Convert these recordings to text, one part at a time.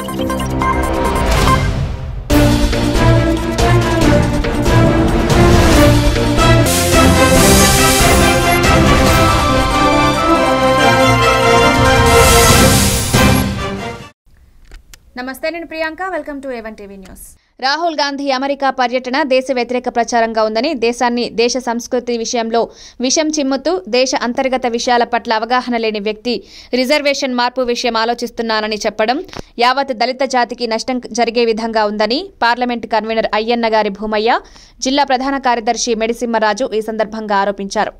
నమస్తే నేను Priyanka welcome to A one TV news Rahul Gandhi America పర్యటన దేశ వ్యతిరేక ప్రచారంగా ఉందని దేశాన్ని దేశ సంస్కృతి విషయంలో విషం చిమ్ముతూ దేశ అంతర్గత విషయాల పట్ల అవగాహన లేని వ్యక్తి రిజర్వేషన్ మార్పు విషయం ఆలోచిస్తున్నానని చెప్పడం యావత్ దళిత జాతికి నష్టం జరిగే విధంగా ఉందని పార్లమెంట్ కన్వీనర్ అయ్యన్న గారి భూమయ్య జిల్లా ప్రధాన కార్యదర్శి మెడిసింహరాజు ఈ సందర్భంగా ఆరోపించారు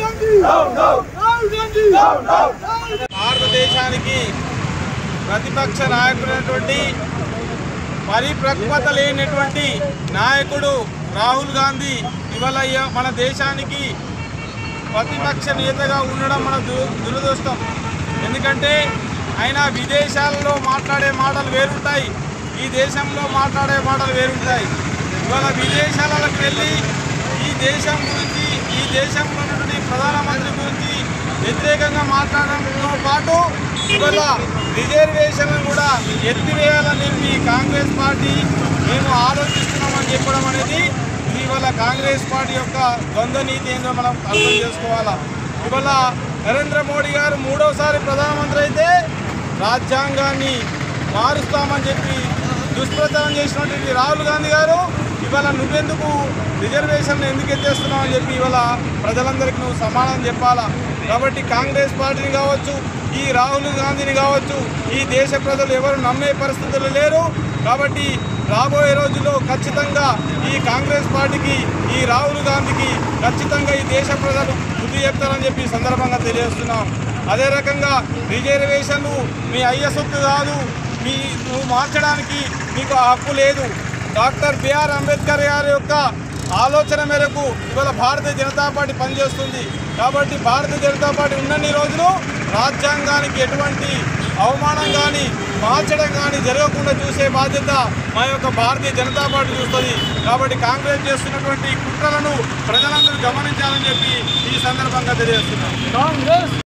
భారతదేశానికి ప్రతిపక్ష నాయకుడైనటువంటి పరిపక్వత లేనటువంటి నాయకుడు రాహుల్ గాంధీ ఇవాళ ఈ మన దేశానికి ప్రతిపక్ష నేతగా ఉండడం మన దు- దురదృష్టం ఎందుకంటే ఆయన విదేశాలలో మాట్లాడే మాటలు వేరుంటాయి ఈ దేశంలో మాట్లాడే మాటలు వేరుంటాయి ఇవాళ విదేశాలకు వెళ్ళి ఈ దేశం గురించి ఈ దేశంలో ఉన్నటువంటి ప్రధానమంత్రి గురించి వ్యతిరేకంగా మాట్లాడడంతో పాటు ఇవాళ రిజర్వేషన్లను కూడా ఎత్తివేయాలని చెప్పి కాంగ్రెస్ పార్టీ మేము ఆలోచిస్తున్నామని చెప్పడం అనేది ఇది ఇవాళ కాంగ్రెస్ పార్టీ యొక్క ద్వంద్వ నీతి ఏందో మనం అర్థం చేసుకోవాలా ఇవాళ నరేంద్ర మోడీ గారు మూడోసారి ప్రధానమంత్రి అయితే రాజ్యాంగాన్ని మారుస్తామని చెప్పి దుష్ప్రచారం చేసినటువంటి రాహుల్ గాంధీ గారు ఇవాళ నువ్వెందుకు రిజర్వేషన్ ఎందుకు ఎత్తేస్తున్నావు అని చెప్పి ఇవాళ ప్రజలందరికీ నువ్వు సమాధానం చెప్పాలా కాబట్టి కాంగ్రెస్ పార్టీని కావచ్చు ఈ రాహుల్ గాంధీని కావచ్చు ఈ దేశ ప్రజలు ఎవరు నమ్మే పరిస్థితులు లేరు కాబట్టి రాబోయే రోజుల్లో ఖచ్చితంగా ఈ కాంగ్రెస్ పార్టీకి ఈ రాహుల్ గాంధీకి ఖచ్చితంగా ఈ దేశ ప్రజలు బుద్ధి చెప్తారని చెప్పి ఈ సందర్భంగా తెలియజేస్తున్నాం అదే రకంగా రిజర్వేషన్లు మీ అయ్య సొత్తు కాదు మీ నువ్వు మార్చడానికి నీకు ఆ హక్కు లేదు డాక్టర్ బిఆర్ అంబేద్కర్ గారి యొక్క ఆలోచన మేరకు ఇవాళ భారతీయ జనతా పార్టీ పనిచేస్తుంది కాబట్టి భారతీయ జనతా పార్టీ ఉన్నన్ని రోజులు రాజ్యాంగానికి ఎటువంటి అవమానం కానీ మార్చడం కానీ జరగకుండా చూసే బాధ్యత మా యొక్క భారతీయ జనతా పార్టీ చూస్తుంది కాబట్టి కాంగ్రెస్ చేస్తున్నటువంటి కుట్రలను ప్రజలందరూ గమనించాలని చెప్పి ఈ సందర్భంగా తెలియజేస్తున్నాం